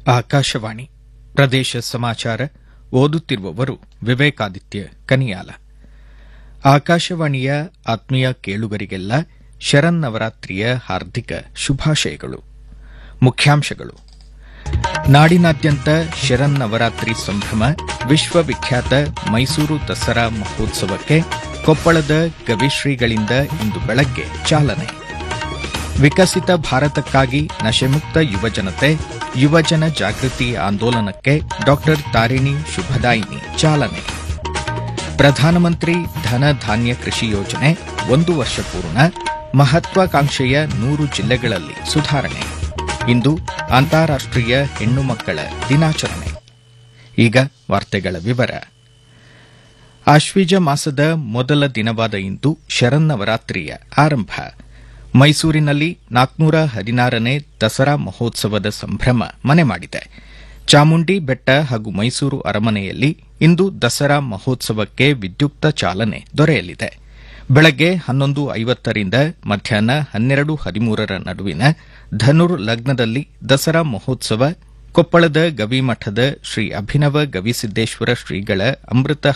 ಆಕಾಶವಾಣಿ ಪ್ರದೇಶ ಸಮಾಚಾರ ಓದುತ್ತಿರುವವರು ವಿವೇಕಾದಿತ್ಯ ಕನಿಯಾಲ ಆಕಾಶವಾಣಿಯ ಆತ್ಮೀಯ ಕೇಳುಗರಿಗೆಲ್ಲ ಶರನ್ನವರಾತ್ರಿಯ ಹಾರ್ದಿಕ ಶುಭಾಶಯಗಳು ಮುಖ್ಯಾಂಶಗಳು ನಾಡಿನಾದ್ಯಂತ ಶರನ್ನವರಾತ್ರಿ ಸಂಭ್ರಮ ವಿಶ್ವವಿಖ್ಯಾತ ಮೈಸೂರು ದಸರಾ ಮಹೋತ್ಸವಕ್ಕೆ ಕೊಪ್ಪಳದ ಗವಿಶ್ರೀಗಳಿಂದ ಇಂದು ಬೆಳಗ್ಗೆ ಚಾಲನೆ ವಿಕಸಿತ ಭಾರತಕ್ಕಾಗಿ ನಶೆಮುಕ್ತ ಯುವಜನತೆ ಯುವಜನ ಜಾಗೃತಿ ಆಂದೋಲನಕ್ಕೆ ಡಾ ತಾರಿಣಿ ಶುಭದಾಯಿನಿ ಚಾಲನೆ ಪ್ರಧಾನಮಂತ್ರಿ ಧನ ಧಾನ್ಯ ಕೃಷಿ ಯೋಜನೆ ಒಂದು ವರ್ಷ ಪೂರ್ಣ ಮಹತ್ವಾಕಾಂಕ್ಷೆಯ ನೂರು ಜಿಲ್ಲೆಗಳಲ್ಲಿ ಸುಧಾರಣೆ ಇಂದು ಅಂತಾರಾಷ್ಟೀಯ ಹೆಣ್ಣು ಮಕ್ಕಳ ದಿನಾಚರಣೆ ಈಗ ವಾರ್ತೆಗಳ ವಿವರ ಆಶ್ವೀಜ ಮಾಸದ ಮೊದಲ ದಿನವಾದ ಇಂದು ಶರನ್ನವರಾತ್ರಿಯ ಆರಂಭ ಮೈಸೂರಿನಲ್ಲಿ ನಾಲ್ಕನೂರ ಹದಿನಾರನೇ ದಸರಾ ಮಹೋತ್ಸವದ ಸಂಭ್ರಮ ಮನೆ ಮಾಡಿದೆ ಚಾಮುಂಡಿ ಬೆಟ್ಟ ಹಾಗೂ ಮೈಸೂರು ಅರಮನೆಯಲ್ಲಿ ಇಂದು ದಸರಾ ಮಹೋತ್ಸವಕ್ಕೆ ವಿದ್ಯುಕ್ತ ಚಾಲನೆ ದೊರೆಯಲಿದೆ ಬೆಳಗ್ಗೆ ಹನ್ನೊಂದು ಐವತ್ತರಿಂದ ಮಧ್ಯಾಹ್ನ ಹನ್ನೆರಡು ಹದಿಮೂರರ ನಡುವಿನ ಧನುರ್ ಲಗ್ನದಲ್ಲಿ ದಸರಾ ಮಹೋತ್ಸವ ಕೊಪ್ಪಳದ ಗವಿಮಠದ ಶ್ರೀ ಅಭಿನವ ಗವಿಸಿದ್ದೇಶ್ವರ ಶ್ರೀಗಳ ಅಮೃತ